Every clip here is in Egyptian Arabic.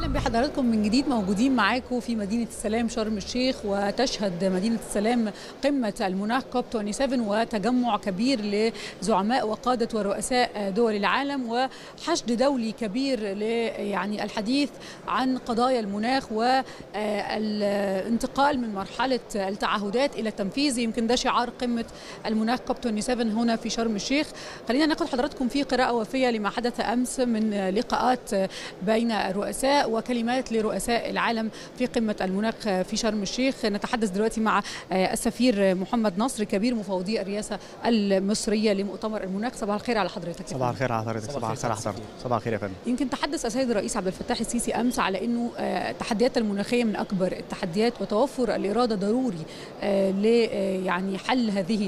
اهلا بحضراتكم من جديد موجودين معاكم في مدينه السلام شرم الشيخ وتشهد مدينه السلام قمه المناخ كوب 27 وتجمع كبير لزعماء وقاده ورؤساء دول العالم وحشد دولي كبير ل يعني الحديث عن قضايا المناخ والانتقال من مرحله التعهدات الى التنفيذ يمكن ده شعار قمه المناخ كوب 27 هنا في شرم الشيخ خلينا ناخد حضراتكم في قراءه وفيه لما حدث امس من لقاءات بين الرؤساء وكلمات لرؤساء العالم في قمة المناخ في شرم الشيخ نتحدث دلوقتي مع السفير محمد نصر كبير مفوضي الرئاسة المصرية لمؤتمر المناخ صباح الخير على حضرتك صباح الخير على حضرتك صباح الخير على حضرتك صباح الخير يا فندم يمكن تحدث السيد الرئيس عبد الفتاح السيسي امس على انه التحديات المناخيه من اكبر التحديات وتوفر الاراده ضروري ل يعني حل هذه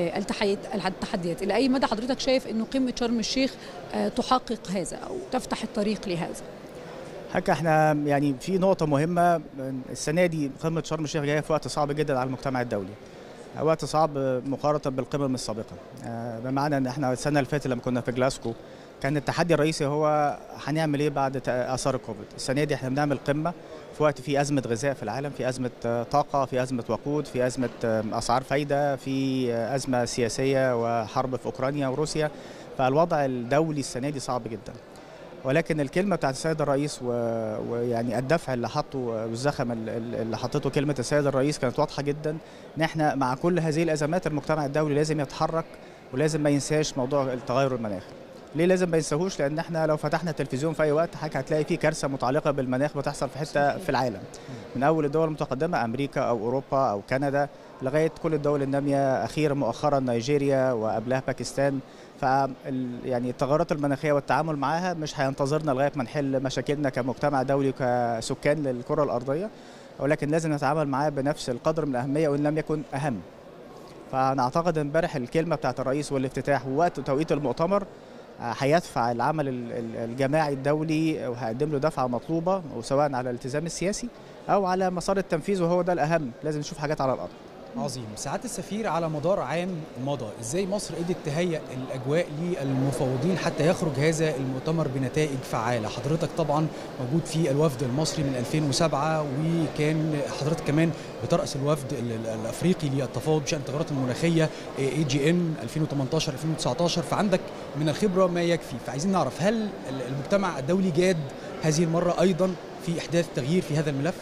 التحديات الى اي مدى حضرتك شايف انه قمه شرم الشيخ تحقق هذا او تفتح الطريق لهذا حكى احنا يعني في نقطة مهمة السنة دي قمة شرم الشيخ جاية في وقت صعب جدا على المجتمع الدولي. وقت صعب مقارنة بالقمم السابقة. بمعنى ان احنا السنة اللي فاتت لما كنا في جلاسكو كان التحدي الرئيسي هو هنعمل ايه بعد اثار الكوفيد. السنة دي احنا بنعمل قمة في وقت في أزمة غذاء في العالم، في أزمة طاقة، في أزمة وقود، في أزمة أسعار فايدة، في أزمة سياسية وحرب في أوكرانيا وروسيا. فالوضع الدولي السنة دي صعب جدا. ولكن الكلمه بتاعت السيد الرئيس ويعني الدفع اللي حطه والزخم اللي حطته كلمه السيد الرئيس كانت واضحه جدا ان احنا مع كل هذه الازمات المجتمع الدولي لازم يتحرك ولازم ما ينساش موضوع التغير المناخي. ليه لازم ما ينساهوش؟ لان احنا لو فتحنا التلفزيون في اي وقت حضرتك هتلاقي فيه كارثه متعلقه بالمناخ بتحصل في حته في العالم. من اول الدول المتقدمه امريكا او اوروبا او كندا لغايه كل الدول الناميه اخيرا مؤخرا نيجيريا وقبلها باكستان ف يعني التغيرات المناخيه والتعامل معها مش هينتظرنا لغايه ما نحل مشاكلنا كمجتمع دولي وكسكان للكره الارضيه ولكن لازم نتعامل معاه بنفس القدر من الاهميه وان لم يكن اهم. فانا اعتقد امبارح الكلمه بتاعت الرئيس والافتتاح ووقت توقيت المؤتمر هيدفع العمل الجماعي الدولي وهيقدم له دفعه مطلوبه وسواء على الالتزام السياسي او على مسار التنفيذ وهو ده الاهم لازم نشوف حاجات على الارض. عظيم سعاده السفير على مدار عام مضى ازاي مصر قدرت تهيئ الاجواء للمفوضين حتى يخرج هذا المؤتمر بنتائج فعاله حضرتك طبعا موجود في الوفد المصري من 2007 وكان حضرتك كمان بتراس الوفد الافريقي للتفاوض بشان التغيرات المناخيه اي جي ان 2018 2019 فعندك من الخبره ما يكفي فعايزين نعرف هل المجتمع الدولي جاد هذه المره ايضا في احداث تغيير في هذا الملف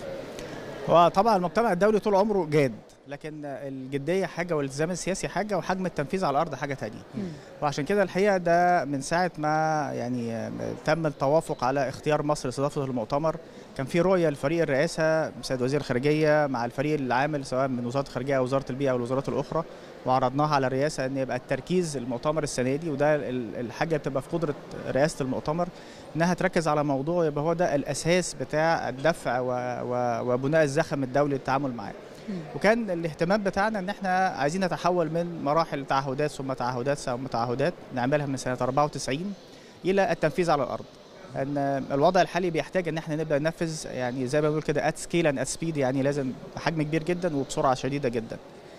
وطبعا المجتمع الدولي طول عمره جاد لكن الجديه حاجه والالتزام السياسي حاجه وحجم التنفيذ على الارض حاجه ثانيه وعشان كده الحقيقه ده من ساعه ما يعني تم التوافق على اختيار مصر لاستضافه المؤتمر كان في رؤيه لفريق الرئاسه سيد وزير الخارجيه مع الفريق العامل سواء من وزاره الخارجيه او وزاره البيئه او الوزارات الاخرى وعرضناها على الرئاسه ان يبقى التركيز المؤتمر السنه دي وده الحاجه بتبقى في قدره رئاسه المؤتمر انها تركز على موضوع يبقى هو ده الاساس بتاع الدفع وبناء الزخم الدولي للتعامل معاه. وكان الاهتمام بتاعنا ان احنا عايزين نتحول من مراحل تعهدات ثم تعهدات ثم تعهدات نعملها من سنه 94 الى التنفيذ على الارض. ان الوضع الحالي بيحتاج ان احنا نبدا ننفذ يعني زي ما بنقول كده ات سكيل اند ات سبيد يعني لازم بحجم كبير جدا وبسرعه شديده جدا.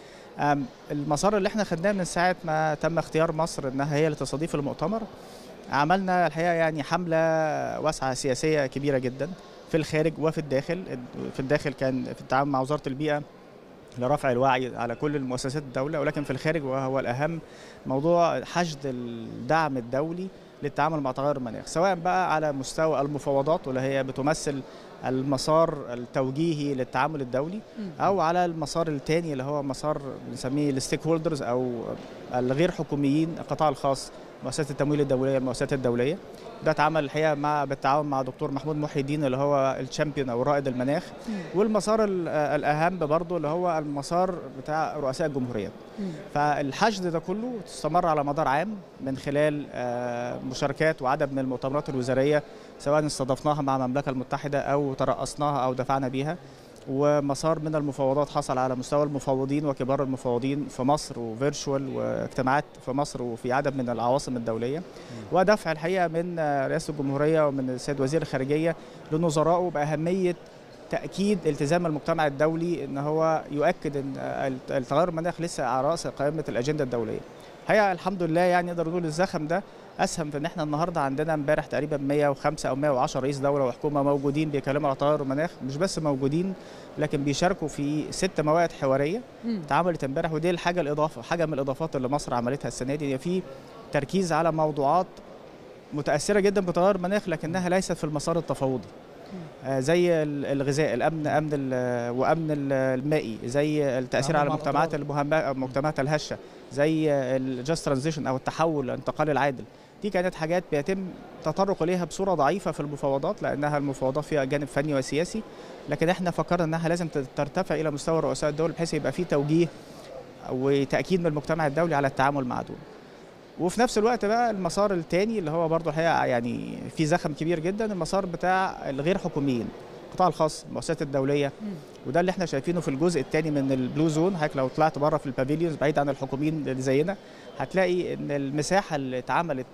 المسار اللي احنا خدناه من ساعه ما تم اختيار مصر انها هي اللي تستضيف المؤتمر عملنا الحقيقه يعني حمله واسعه سياسيه كبيره جدا في الخارج وفي الداخل في الداخل كان في التعاون مع وزاره البيئه لرفع الوعي على كل المؤسسات الدوله ولكن في الخارج وهو الاهم موضوع حشد الدعم الدولي للتعامل مع تغير المناخ سواء بقى على مستوى المفاوضات واللي هي بتمثل المسار التوجيهي للتعامل الدولي او على المسار الثاني اللي هو مسار بنسميه الستيك هولدرز او الغير حكوميين القطاع الخاص مؤسسات التمويل الدوليه المؤسسات الدوليه ده اتعمل الحقيقه مع بالتعاون مع دكتور محمود محي الدين اللي هو الشامبيون او رائد المناخ والمسار الاهم برضه اللي هو المسار بتاع رؤساء الجمهوريات فالحشد ده كله استمر على مدار عام من خلال مشاركات وعدد من المؤتمرات الوزاريه سواء استضفناها مع المملكه المتحده او ترأسناها او دفعنا بيها ومسار من المفاوضات حصل على مستوى المفاوضين وكبار المفاوضين في مصر وفيرتشوال واجتماعات في مصر وفي عدد من العواصم الدوليه ودفع الحقيقه من رئاسه الجمهوريه ومن السيد وزير الخارجيه لنظرائه باهميه تاكيد التزام المجتمع الدولي ان هو يؤكد ان التغير المناخ لسه على راس قائمه الاجنده الدوليه. الحقيقه الحمد لله يعني نقدر نقول الزخم ده اسهم في ان احنا النهارده عندنا امبارح تقريبا 105 او 110 رئيس دوله وحكومه موجودين بيتكلموا على تغير المناخ مش بس موجودين لكن بيشاركوا في ست موائد حواريه مم. اتعملت امبارح ودي الحاجه الاضافه حاجه من الاضافات اللي مصر عملتها السنه دي هي في تركيز على موضوعات متاثره جدا بتغير المناخ لكنها ليست في المسار التفاوضي آه، زي ال- الغذاء الامن امن ال- وامن ال- المائي زي التاثير التعامل على مع المجتمعات الأضرار. المهمه المجتمعات الهشه زي الجاست ترانزيشن او التحول الانتقال العادل دي كانت حاجات بيتم تطرق اليها بصوره ضعيفه في المفاوضات لانها المفاوضات فيها جانب فني وسياسي لكن احنا فكرنا انها لازم ترتفع الى مستوى رؤساء الدول بحيث يبقى في توجيه وتاكيد من المجتمع الدولي على التعامل مع دول وفي نفس الوقت بقى المسار الثاني اللي هو برضه الحقيقه يعني في زخم كبير جدا المسار بتاع الغير حكوميين القطاع الخاص المؤسسات الدوليه مم. وده اللي احنا شايفينه في الجزء الثاني من البلو زون حضرتك لو طلعت بره في البافيليونز بعيد عن الحكوميين اللي زينا هتلاقي ان المساحه اللي اتعملت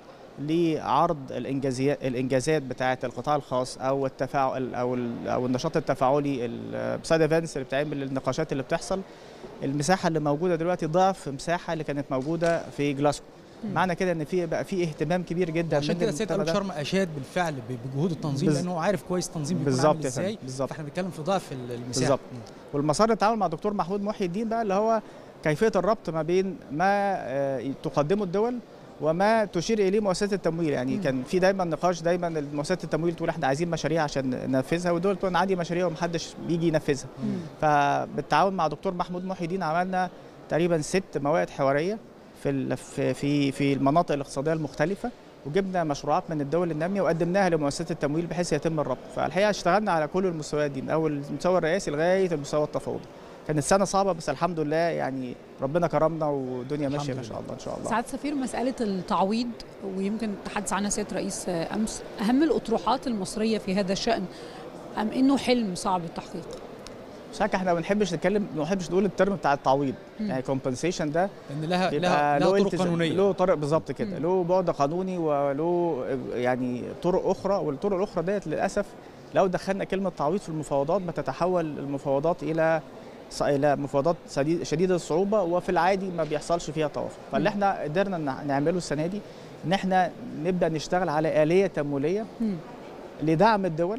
لعرض الانجازيات الانجازات بتاعه القطاع الخاص او التفاعل او ال- او النشاط التفاعلي السايد ايفنتس اللي بتعمل النقاشات اللي بتحصل المساحه اللي موجوده دلوقتي ضعف المساحه اللي كانت موجوده في جلاسكو مم. معنى كده ان في بقى في اهتمام كبير جدا عشان من كده السيد المجتمع قالوا ده. شرم اشاد بالفعل ب- بجهود التنظيم بز- لانه هو عارف كويس التنظيم بيكون بالظبط عامل يا فندم، ازاي بالظبط. فاحنا بنتكلم في ضعف ال- المساحه بالظبط. مم. والمسار التعامل مع الدكتور محمود محي الدين بقى اللي هو كيفيه الربط ما بين ما آه، تقدمه الدول وما تشير اليه مؤسسات التمويل يعني مم. كان في دايما نقاش دايما مؤسسات التمويل تقول احنا عايزين مشاريع عشان ننفذها والدول تقول أنا عندي مشاريع ومحدش بيجي ينفذها مم. فبالتعاون مع دكتور محمود محي الدين عملنا تقريبا ست موائد حواريه في ال- في في في المناطق الاقتصاديه المختلفه وجبنا مشروعات من الدول الناميه وقدمناها لمؤسسات التمويل بحيث يتم الربط فالحقيقه اشتغلنا على كل المستويات دي من اول المستوى الرئاسي لغايه المستوى التفاوضي كانت سنه صعبه بس الحمد لله يعني ربنا كرمنا والدنيا الحمد ماشيه ما لله. شاء الله ان شاء الله سعاده سفير مساله التعويض ويمكن تحدث عنها سياده رئيس امس اهم الاطروحات المصريه في هذا الشان ام انه حلم صعب التحقيق مش هيك احنا ما بنحبش نتكلم ما بنحبش نقول الترم بتاع التعويض مم. يعني كومبنسيشن ده لان لها بيبقى لها, له لها طرق التزام- قانونيه له طرق بالظبط كده مم. له بعد قانوني وله يعني طرق اخرى والطرق الاخرى ديت للاسف لو دخلنا كلمه تعويض في المفاوضات بتتحول المفاوضات الى ص- الى مفاوضات شديد- شديده الصعوبه وفي العادي ما بيحصلش فيها توافق فاللي مم. احنا قدرنا نع- نعمله السنه دي ان احنا نبدا نشتغل على اليه تمويليه مم. لدعم الدول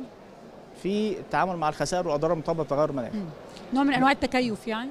في التعامل مع الخسائر والاضرار المرتبطه بتغير المناخ مم. نوع من انواع التكيف يعني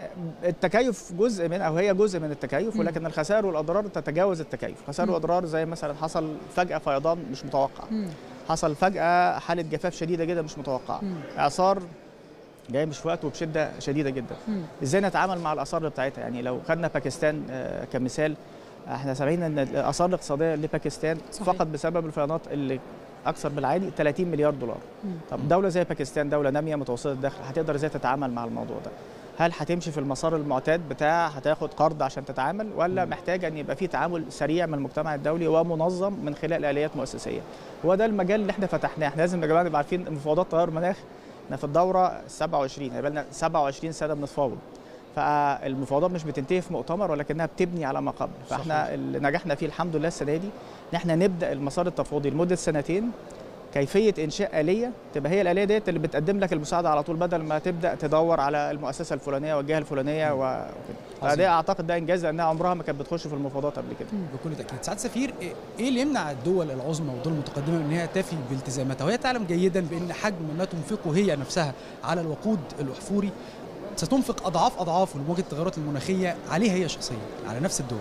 التكيف جزء من او هي جزء من التكيف مم. ولكن الخسائر والاضرار تتجاوز التكيف خسائر مم. واضرار زي مثلا حصل فجاه فيضان مش متوقع مم. حصل فجاه حاله جفاف شديده جدا مش متوقعه مم. اعصار جاي مش في وقت وبشده شديده جدا مم. ازاي نتعامل مع الاثار بتاعتها يعني لو خدنا باكستان آه، كمثال احنا سامعين ان الاثار الاقتصاديه لباكستان صحيح. فقط بسبب الفيضانات اللي اكثر بالعادي 30 مليار دولار مم. طب دوله زي باكستان دوله ناميه متوسطه الدخل هتقدر ازاي تتعامل مع الموضوع ده هل هتمشي في المسار المعتاد بتاع هتاخد قرض عشان تتعامل ولا محتاجه ان يبقى في تعامل سريع من المجتمع الدولي ومنظم من خلال اليات مؤسسيه هو ده المجال اللي احنا فتحناه احنا لازم يا جماعه نبقى عارفين إن مفاوضات تغير المناخ احنا في الدوره 27 يعني بقى لنا 27 سنه بنتفاوض فالمفاوضات مش بتنتهي في مؤتمر ولكنها بتبني على ما قبل فاحنا صحيح. اللي نجحنا فيه الحمد لله السنه دي ان احنا نبدا المسار التفاوضي لمده سنتين كيفيه انشاء اليه تبقى هي الاليه ديت اللي بتقدم لك المساعده على طول بدل ما تبدا تدور على المؤسسه الفلانيه والجهه الفلانيه و- وكده عظيم. فده اعتقد ده انجاز لانها عمرها ما كانت بتخش في المفاوضات قبل كده بكل تاكيد سعاده سفير إيه- ايه اللي يمنع الدول العظمى والدول المتقدمه من ان هي تفي بالتزاماتها وهي تعلم جيدا بان حجم ما تنفقه هي نفسها على الوقود الاحفوري ستنفق اضعاف اضعاف لمواجهه التغيرات المناخيه عليها هي شخصيا على نفس الدول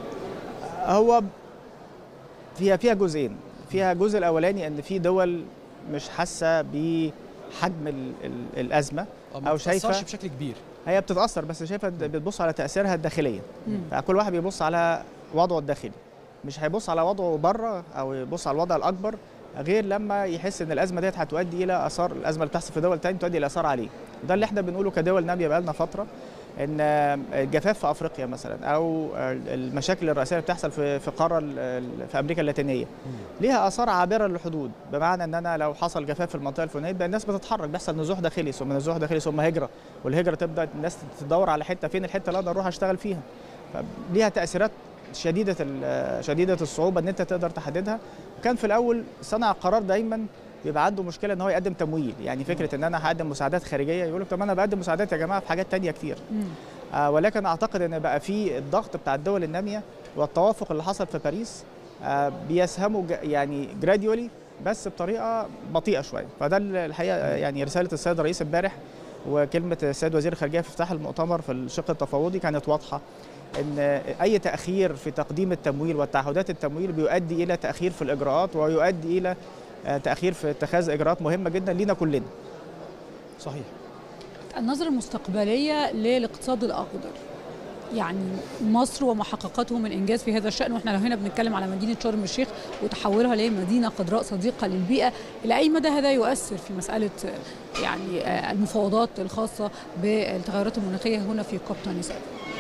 هو فيها فيها جزئين فيها الجزء الاولاني ان في دول مش حاسه بحجم ال- ال- الازمه ما أو بتتأثرش شايفة- بشكل كبير هي بتتاثر بس شايفه بتبص على تاثيرها الداخليه مم. فكل واحد بيبص على وضعه الداخلي مش هيبص على وضعه بره او يبص على الوضع الاكبر غير لما يحس ان الازمه ديت هتؤدي الى اثار الازمه اللي بتحصل في دول تانية تؤدي الى اثار عليه وده اللي احنا بنقوله كدول ناميه بقالنا فتره ان الجفاف في افريقيا مثلا او المشاكل الرئيسيه اللي بتحصل في في قاره ال- في امريكا اللاتينيه ليها اثار عابره للحدود بمعنى ان انا لو حصل جفاف في المنطقه الفلانيه يبقى الناس بتتحرك بيحصل نزوح داخلي ثم نزوح داخلي ثم هجره والهجره تبدا الناس تدور على حته فين الحته اللي اقدر اروح اشتغل فيها فليها تاثيرات شديده ال- شديده الصعوبه ان انت تقدر تحددها وكان في الاول صنع القرار دايما بيبقى عنده مشكله ان هو يقدم تمويل يعني فكره ان انا هقدم مساعدات خارجيه يقول لك طب انا بقدم مساعدات يا جماعه في حاجات تانية كتير مم. آه ولكن اعتقد ان بقى في الضغط بتاع الدول الناميه والتوافق اللي حصل في باريس آه، بيسهموا ج- يعني جراديولي بس بطريقه بطيئه شويه فده الحقيقه يعني رساله السيد الرئيس امبارح وكلمه السيد وزير الخارجيه في افتتاح المؤتمر في الشق التفاوضي كانت واضحه ان اي تاخير في تقديم التمويل والتعهدات التمويل بيؤدي الى تاخير في الاجراءات ويؤدي الى آه، تاخير في اتخاذ اجراءات مهمه جدا لينا كلنا صحيح النظرة المستقبلية للاقتصاد الأخضر يعني مصر ومحققاته من إنجاز في هذا الشأن وإحنا لو هنا بنتكلم على مدينة شرم الشيخ وتحولها لمدينة خضراء صديقة للبيئة إلى أي مدى هذا يؤثر في مسألة آه، يعني آه، المفاوضات الخاصة بالتغيرات المناخية هنا في كوب 27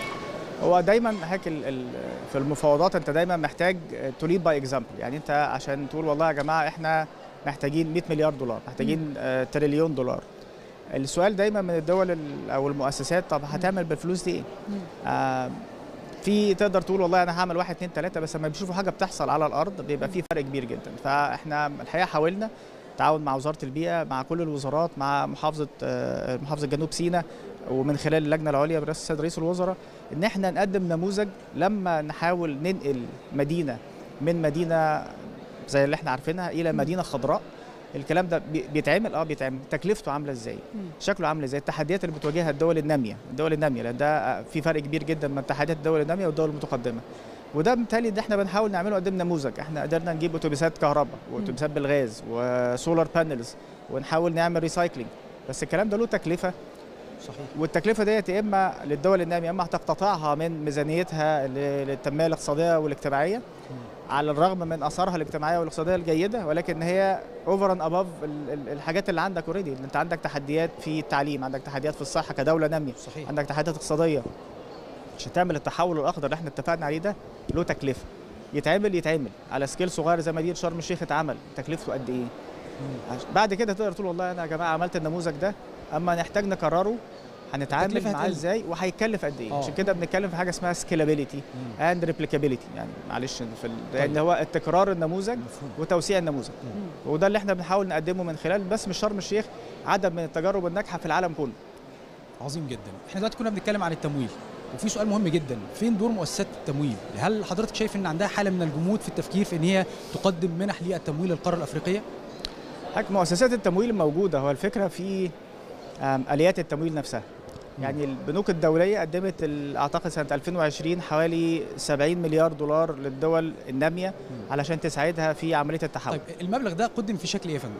هو دايما هيك ال- ال- في المفاوضات انت دايما محتاج توليد باي اكزامبل يعني انت عشان تقول والله يا جماعه احنا محتاجين 100 مليار دولار محتاجين آه، تريليون دولار السؤال دايما من الدول ال- او المؤسسات طب هتعمل بالفلوس دي ايه؟ آه في تقدر تقول والله انا هعمل واحد اتنين تلاته بس لما بيشوفوا حاجه بتحصل على الارض بيبقى في فرق كبير جدا فاحنا الحقيقه حاولنا تعاون مع وزاره البيئه مع كل الوزارات مع محافظه آه، محافظه جنوب سيناء ومن خلال اللجنه العليا برئاسه السيد رئيس الوزراء ان احنا نقدم نموذج لما نحاول ننقل مدينه من مدينه زي اللي احنا عارفينها الى مدينه خضراء الكلام ده بي- بيتعمل اه بيتعمل تكلفته عامله ازاي شكله عامل ازاي التحديات اللي بتواجهها الدول الناميه الدول الناميه لان ده في فرق كبير جدا من تحديات الدول الناميه والدول المتقدمه وده بالتالي ده احنا بنحاول نعمله قدام نموذج احنا قدرنا نجيب اتوبيسات كهرباء واتوبيسات بالغاز وسولار بانلز ونحاول نعمل ريسايكلينج بس الكلام ده له تكلفه صحيح والتكلفه ديت يا اما للدول الناميه يا اما هتقتطعها من ميزانيتها ل- للتنميه الاقتصاديه والاجتماعيه على الرغم من اثارها الاجتماعيه والاقتصاديه الجيده ولكن هي اوفر اند اباف الحاجات اللي عندك اوريدي انت عندك تحديات في التعليم عندك تحديات في الصحه كدوله ناميه صحيح عندك تحديات اقتصاديه عشان تعمل التحول الاخضر اللي احنا اتفقنا عليه ده له تكلفه يتعمل يتعمل على سكيل صغير زي مدينه شرم الشيخ اتعمل تكلفته قد ايه عش- بعد كده تقدر تقول والله انا يا جماعه عملت النموذج ده اما نحتاج نكرره هنتعامل التكلفة معاه هتقل. ازاي وهيكلف قد ايه آه. عشان كده بنتكلم في حاجه اسمها سكيلابيليتي مم. اند ريبليكابيليتي يعني معلش في ال... طيب. اللي هو التكرار النموذج مفهوم وتوسيع النموذج مم. وده اللي احنا بنحاول نقدمه من خلال بس مش شرم الشيخ عدد من التجارب الناجحه في العالم كله عظيم جدا احنا دلوقتي كنا بنتكلم عن التمويل وفي سؤال مهم جدا فين دور مؤسسات التمويل هل حضرتك شايف ان عندها حاله من الجمود في التفكير في ان هي تقدم منح للتمويل للقاره الافريقيه حضرتك مؤسسات التمويل موجوده هو الفكره في آم، اليات التمويل نفسها يعني البنوك الدوليه قدمت ال- اعتقد سنه 2020 حوالي 70 مليار دولار للدول الناميه علشان تساعدها في عمليه التحول طيب المبلغ ده قدم في شكل ايه يا فندم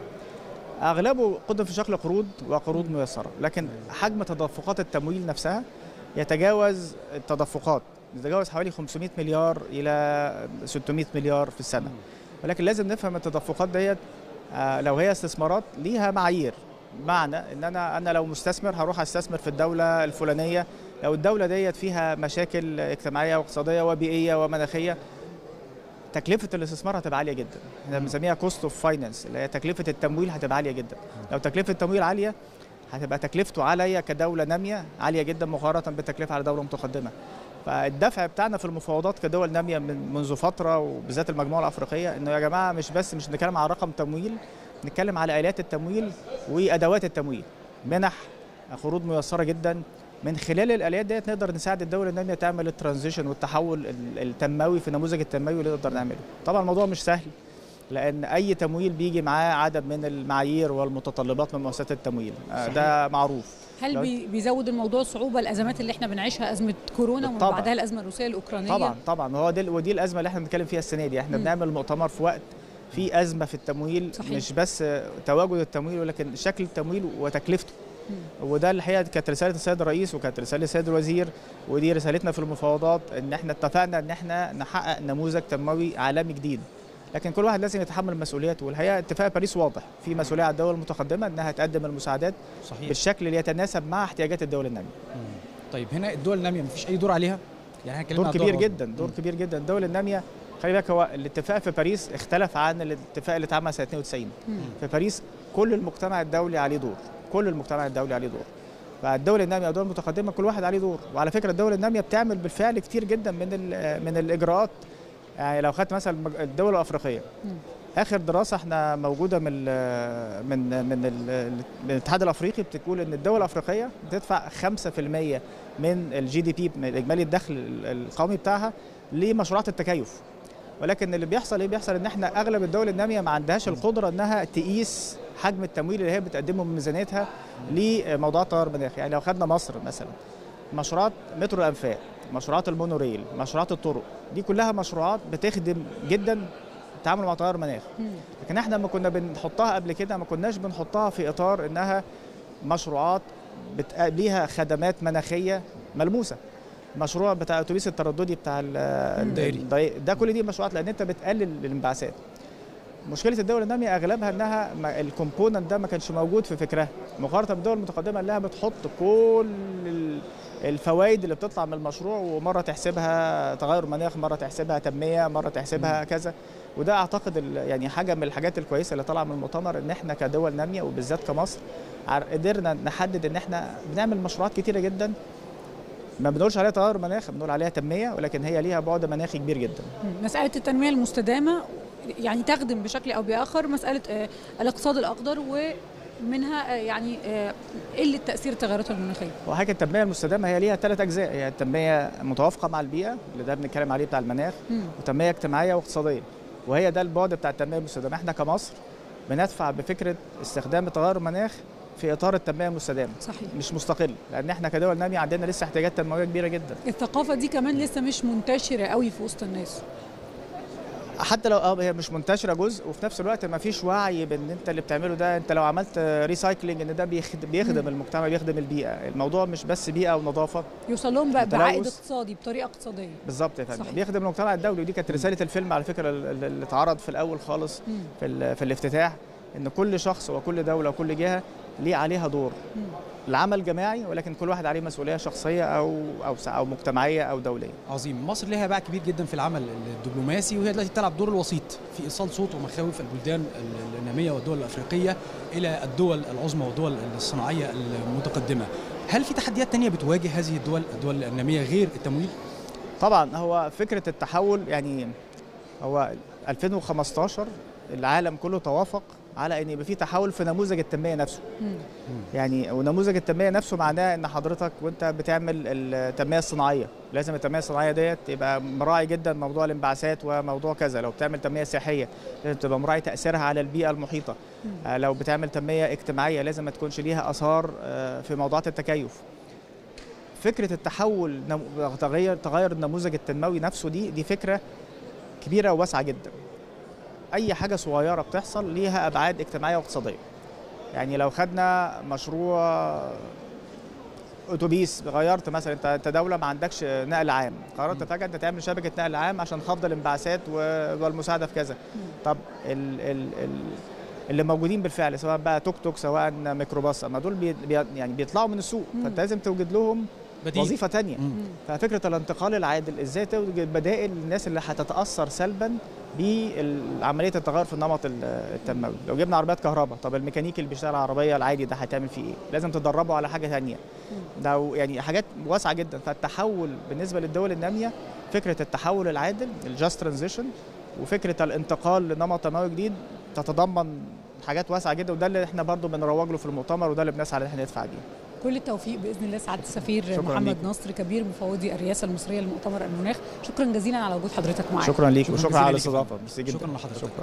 اغلبه قدم في شكل قروض وقروض ميسره لكن حجم تدفقات التمويل نفسها يتجاوز التدفقات يتجاوز حوالي 500 مليار الى 600 مليار في السنه ولكن لازم نفهم التدفقات ديت آه، لو هي استثمارات ليها معايير معنى ان انا انا لو مستثمر هروح استثمر في الدوله الفلانيه لو الدوله ديت فيها مشاكل اجتماعيه واقتصاديه وبيئيه ومناخيه تكلفه الاستثمار هتبقى عاليه جدا احنا بنسميها كوست اوف فاينانس اللي هي تكلفه التمويل هتبقى عاليه جدا لو تكلفه التمويل عاليه هتبقى تكلفته عليا كدوله ناميه عاليه جدا مقارنه بالتكلفه على دوله متقدمه فالدفع بتاعنا في المفاوضات كدول ناميه من منذ فتره وبالذات المجموعه الافريقيه انه يا جماعه مش بس مش بنتكلم على رقم تمويل نتكلم على اليات التمويل وادوات التمويل منح قروض ميسره جدا من خلال الاليات ديت نقدر نساعد الدوله الناميه تعمل الترانزيشن والتحول ال- التنموي في النموذج التنموي اللي نقدر نعمله طبعا الموضوع مش سهل لان اي تمويل بيجي معاه عدد من المعايير والمتطلبات من مؤسسات التمويل آه، ده معروف هل لو- بي- بيزود الموضوع صعوبه الازمات اللي احنا بنعيشها ازمه كورونا ومن بالطبع. بعدها الازمه الروسيه الاوكرانيه طبعا طبعا هو دي ودي الازمه اللي احنا بنتكلم فيها السنه دي احنا مم. بنعمل مؤتمر في وقت في ازمه في التمويل صحيح. مش بس تواجد التمويل ولكن شكل التمويل وتكلفته مم. وده الحقيقه كانت رساله السيد الرئيس وكانت رساله السيد الوزير ودي رسالتنا في المفاوضات ان احنا اتفقنا ان احنا نحقق نموذج تنموي عالمي جديد لكن كل واحد لازم يتحمل مسؤولياته والحقيقه اتفاق باريس واضح في مسؤوليه على الدول المتقدمه انها تقدم المساعدات صحيح بالشكل اللي يتناسب مع احتياجات الدول الناميه مم. طيب هنا الدول الناميه مفيش اي دور عليها يعني احنا اتكلمنا دور عن كبير الدول جدا دور مم. كبير جدا الدول الناميه خلي بالك هو الاتفاق في باريس اختلف عن الاتفاق اللي اتعمل سنه 92 مم. في باريس كل المجتمع الدولي عليه دور كل المجتمع الدولي عليه دور فالدول الناميه والدول المتقدمه كل واحد عليه دور وعلى فكره الدول الناميه بتعمل بالفعل كتير جدا من ال- من الاجراءات يعني لو خدت مثلا المج- الدول الافريقيه مم. اخر دراسه احنا موجوده من ال من من, ال من الاتحاد الافريقي بتقول ان الدول الافريقيه بتدفع 5% من الجي دي بي من اجمالي الدخل ال- القومي بتاعها لمشروعات التكيف ولكن اللي بيحصل ايه بيحصل ان احنا اغلب الدول الناميه ما عندهاش القدره انها تقيس حجم التمويل اللي هي بتقدمه من ميزانيتها لموضوعات التغير المناخي يعني لو خدنا مصر مثلا مشروعات مترو الانفاق مشروعات المونوريل مشروعات الطرق دي كلها مشروعات بتخدم جدا التعامل مع تغير المناخ لكن احنا لما كنا بنحطها قبل كده ما كناش بنحطها في اطار انها مشروعات بت... ليها خدمات مناخيه ملموسه مشروع بتاع الاتوبيس الترددي بتاع ال- الدائري. الدائري. ده كل دي مشروعات لان انت بتقلل الانبعاثات مشكله الدول الناميه اغلبها انها ما- الكومبوننت ده ما كانش موجود في فكرها مقارنه بالدول المتقدمه انها بتحط كل ال- الفوائد اللي بتطلع من المشروع ومره تحسبها تغير مناخ مره تحسبها تنميه مره تحسبها كذا وده اعتقد ال- يعني حاجه من الحاجات الكويسه اللي طالعه من المؤتمر ان احنا كدول ناميه وبالذات كمصر عر- قدرنا نحدد ان احنا بنعمل مشروعات كتيره جدا ما بنقولش عليها تغير مناخ بنقول عليها تنميه ولكن هي ليها بعد مناخي كبير جدا مسألة التنمية المستدامة يعني تخدم بشكل أو بآخر مسألة آه، الاقتصاد الأخضر ومنها آه، يعني آه، قلة تأثير التغيرات المناخية وحاجه التنميه المستدامه هي ليها ثلاث اجزاء هي التنميه متوافقه مع البيئه اللي ده بنتكلم عليه بتاع المناخ مم. وتنميه اجتماعيه واقتصاديه وهي ده البعد بتاع التنميه المستدامه احنا كمصر بندفع بفكره استخدام تغير المناخ في اطار التنميه المستدامه صحيح مش مستقل لان احنا كدول ناميه عندنا لسه احتياجات تنمويه كبيره جدا الثقافة دي كمان لسه مش منتشرة قوي في وسط الناس حتى لو اه هي مش منتشره جزء وفي نفس الوقت ما فيش وعي بان انت اللي بتعمله ده انت لو عملت ريسايكلينج ان ده بيخدم, بيخدم مم. المجتمع بيخدم البيئه الموضوع مش بس بيئه ونظافه يوصل لهم بقى التلوث. بعائد اقتصادي بطريقة اقتصاديه بالظبط يا فندم صحيح. بيخدم المجتمع الدولي ودي كانت رساله الفيلم على فكره اللي اللي اتعرض في الاول خالص مم. في, ال- في الافتتاح ان كل شخص وكل دوله وكل جهه ليه عليها دور مم. العمل جماعي ولكن كل واحد عليه مسؤوليه شخصيه او او س- او مجتمعيه او دوليه عظيم مصر لها باع كبير جدا في العمل الدبلوماسي وهي دلوقتي بتلعب دور الوسيط في ايصال صوت ومخاوف البلدان الناميه والدول الافريقيه الى الدول العظمى والدول الصناعيه المتقدمه هل في تحديات تانية بتواجه هذه الدول الدول الناميه غير التمويل طبعا هو فكره التحول يعني هو 2015 العالم كله توافق على ان يبقى في تحول في نموذج التنميه نفسه مم. يعني ونموذج التنميه نفسه معناه ان حضرتك وانت بتعمل التنميه الصناعيه لازم التنميه الصناعيه ديت تبقى مراعي جدا موضوع الانبعاثات وموضوع كذا لو بتعمل تنميه سياحيه لازم تبقى مراعي تاثيرها على البيئه المحيطه مم. آه، لو بتعمل تنميه اجتماعيه لازم ما تكونش ليها اثار آه، في موضوعات التكيف فكره التحول نم- تغير تغير النموذج التنموي نفسه دي دي فكره كبيره وواسعه جدا اي حاجه صغيره بتحصل ليها ابعاد اجتماعيه واقتصاديه يعني لو خدنا مشروع اتوبيس غيرت مثلا انت انت دوله ما عندكش نقل عام قررت مم. فجاه انت تعمل شبكه نقل عام عشان خفض الانبعاثات و- والمساعده في كذا مم. طب ال ال ال اللي موجودين بالفعل سواء بقى توك توك سواء ميكروباص اما دول بي بي يعني بيطلعوا من السوق مم. فانت لازم توجد لهم بديل وظيفه تانية مم. مم. ففكره الانتقال العادل ازاي توجد بدائل للناس اللي هتتاثر سلبا بعمليه التغير في النمط ال- التنموي لو جبنا عربيات كهرباء طب الميكانيكي اللي بيشتغل العربيه العادي ده هتعمل فيه ايه لازم تدربه على حاجه ثانيه ده يعني حاجات واسعه جدا فالتحول بالنسبه للدول الناميه فكره التحول العادل الجاست ترانزيشن وفكره الانتقال لنمط تنموي جديد تتضمن حاجات واسعه جدا وده اللي احنا برضو بنروج له في المؤتمر وده اللي بنسعى ان احنا ندفع بيه كل التوفيق باذن الله سعاده السفير شكراً محمد ليك. نصر كبير مفوضي الرئاسه المصريه لمؤتمر المناخ شكرا جزيلا على وجود حضرتك معانا شكرا ليك شكراً وشكرا جزيلاً على ليك يا فندم. الاستضافه ميرسي جدا شكرا لحضرتك